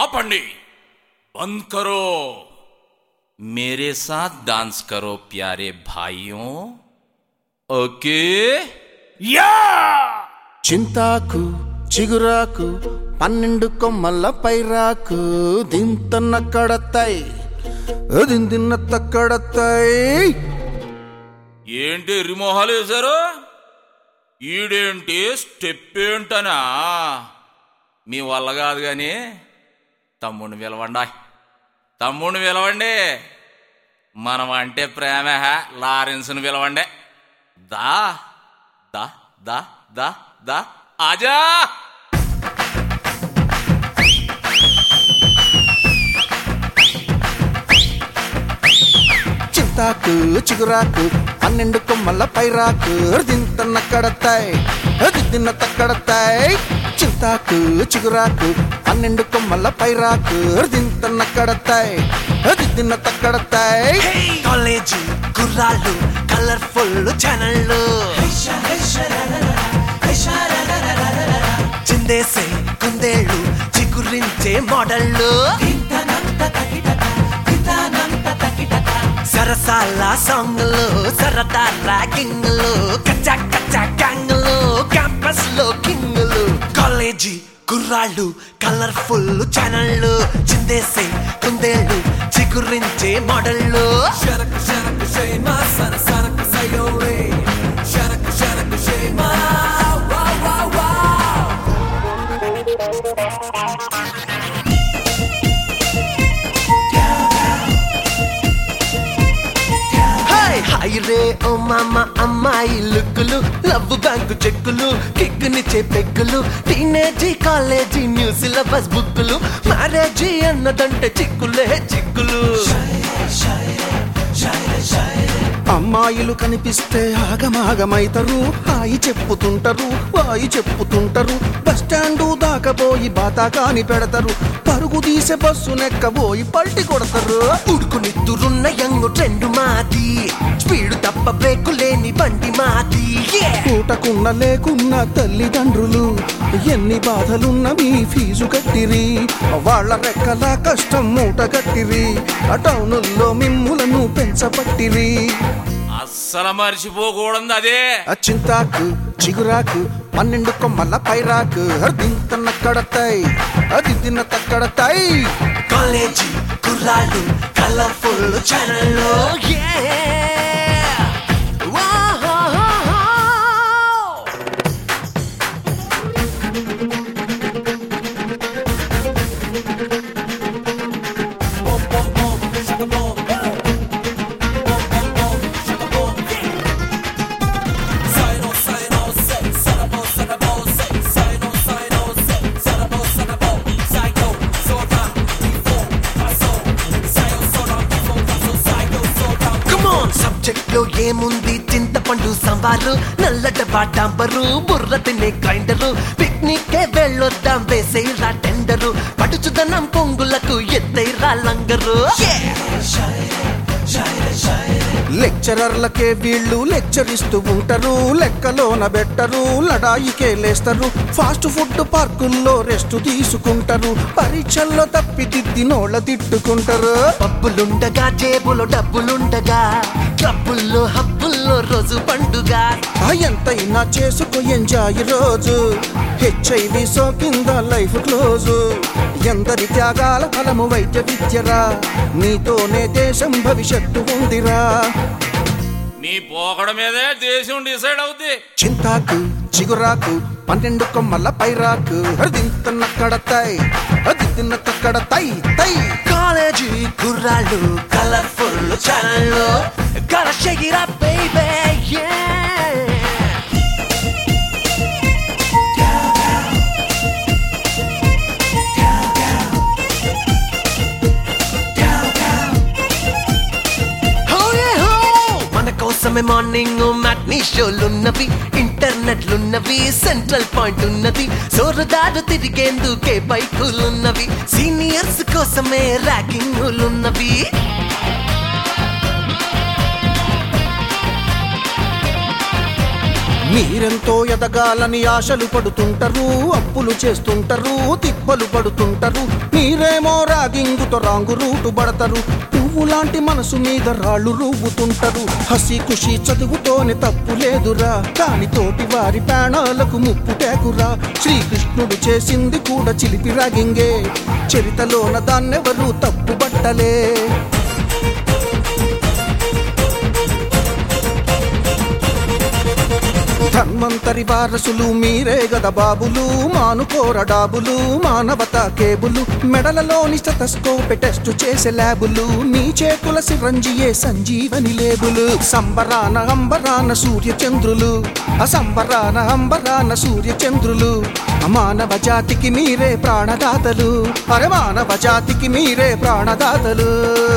ఆపండి బంద్ కరో मेरे साथ डांस करो प्यारे भाइयों ओके या చింతాకు చిగురాకు పన్నెండు కొమ్మల పైరాకు దింతన్న కడతాయి దిందిన్న తక్కడతాయి ఏంటి రిమోహాలు వేశారు ఈడేంటి స్టెప్ ఏంటనా మీ వల్ల కాదు కానీ తమ్ముడిని పిలవండి తమ్ముడిని పిలవండి మనం అంటే ప్రేమ లారెన్స్ని పిలవండి దా దా దా దా దా ఆజా చింతాకు చిగురాకు పన్నెండు కొమ్మల పైరాకు దింతన్న కడతాయి దిద్దిన్న తక్కడతాయి చింతాకు చిగురాకు పన్నెండు కొమ్మల పైరాకు దింతన్న కడతాయి దిద్దిన్న తక్కడతాయి కాలేజీ కుర్రాళ్ళు కలర్ఫుల్ ఛానళ్ళు చిందేసే కుందేళ్ళు చిగురించే మోడళ్ళు సరసాల సాంగ్లు సరదా ర్యాగింగ్లు కచ్చా కచ్చా గ్యాంగ్లు క్యాంపస్ లో కింగ్లు కాలేజీ కుర్రాళ్ళు కలర్ఫుల్ ఛానళ్ళు చిందేసే కుందేళ్ళు చిగురించే మోడళ్ళు షరక్ షరక్ షేమా సర సరక్ సయోరే షరక్ షరక్ షేమా వా వా వా హాయ్ హాయ్ రే ఓ మామ అమ్మాయి లుక్కులు లవ్ బ్యాంకు చెక్కులు కిక్కునిచ్చే పెగ్గులు టీనేజీ కాలేజీ న్యూ సిలబస్ బుక్కులు మ్యారేజీ అన్నదంటే చిక్కులే చిక్కులు అమ్మాయిలు కనిపిస్తే ఆగమాగమైతరు హాయి చెప్పుతుంటరు వాయి చెప్పుతుంటరు బస్ స్టాండు దాకపోయి బాతాకాని పెడతారు పరుగు తీసే బస్సు నెక్కబోయి పల్టి కొడతారు ఉడుకు నిద్దురున్న యంగ్ ట్రెండ్ మాది స్పీడ్ తప్ప బ్రేకు లేని బండి మాది Yeah! పూటకున్న లేకున్న తల్లిదండ్రులు ఎన్ని బాధలున్న మీ ఫీజు కట్టిరి వాళ్ళ రెక్కల కష్టం మూట కట్టిరి ఆ టౌనుల్లో మిమ్ములను పెంచపట్టిరి అస్సలు మర్చిపోకూడదు అదే ఆ చింతాకు చిగురాకు పన్నెండు కొమ్మల పైరాకు దింతన్న కడతాయి అది తిన్న తక్కడతాయి కాలేజీ కుర్రాళ్ళు కలర్ఫుల్ ఛానల్లో సబ్జెక్ట్ లో ఏముంది చింతపండు సాంబారు నల్లట బాటాంబరు బుర్ర తినే గ్రైండరు పిక్నిక్ వెళ్ళొద్దాం వేసేరా టెండరు పడుచుదనం పొంగులకు ఎత్తైరా లంగరు లెక్చరర్లకే వీళ్ళు లెక్చర్ ఇస్తూ ఉంటారు లెక్కలోన బెట్టరు లడాయికే లేస్తారు ఫాస్ట్ ఫుడ్ పార్కుల్లో రెస్ట్ తీసుకుంటారు పరీక్షల్లో తప్పిదిద్ది నోళ్ళ తిట్టుకుంటారు పబ్బులుండగా జేబులో డబ్బులుండగా క్లబ్బుల్లో హబ్బుల్లో రోజు పండుగ ఆ ఎంతైనా చేసుకో ఎంజాయ్ రోజు హెచ్ఐవి సోకింద లైఫ్ క్లోజు ఎందరి త్యాగాల ఫలము వైద్య విద్యరా నీతోనే దేశం భవిష్యత్తు ఉందిరా మీ పోకడ మీదే దేశం డిసైడ్ అవుద్ది చింతాకు చిగురాకు పన్నెండు కొమ్మల పైరాకు హరిదింతన్న కడతాయి అది తిన్న తక్కడతాయి తై కాలేజీ కుర్రాళ్ళు colourful channel Gotta shake it up, baby, yeah. Oh, yeah, oh. మన కోసమే మార్నింగ్ మ్యాట్నీ షోలున్నవి ఇంటర్నెట్లున్నవి సెంట్రల్ పాయింట్ ఉన్నది సోరదారు తిరిగేందుకే బైకులున్నవి సీనియర్స్ కోసమే ర్యాకింగులున్నవి మీరెంతో ఎదగాలని ఆశలు పడుతుంటారు అప్పులు చేస్తుంటారు తిప్పలు పడుతుంటారు మీరేమో రాగింగుతో రాంగు రూటు పడతారు పువ్వు లాంటి మనసు మీద రాళ్ళు రూపుతుంటారు హసి ఖుషి చదువుతోనే తప్పు లేదురా కాని తోటి వారి ప్రాణాలకు ముప్పు టేకురా శ్రీకృష్ణుడు చేసింది కూడా చిలిపి రాగింగే చరితలోన దాన్నెవరూ తప్పు బట్టలే ధన్వంతరి వారసులు మీరే గద బాబులు మానుకోర డాబులు మానవత కేబులు మెడలలోని స్టెతస్కోప్ టెస్ట్ చేసే ల్యాబులు నీ చేతుల సిరంజియే సంజీవని లేబులు సంబరాన అంబరాన సూర్య చంద్రులు అసంబరాన అంబరాన సూర్య చంద్రులు మానవ జాతికి మీరే ప్రాణదాతలు అరే మానవ జాతికి మీరే ప్రాణదాతలు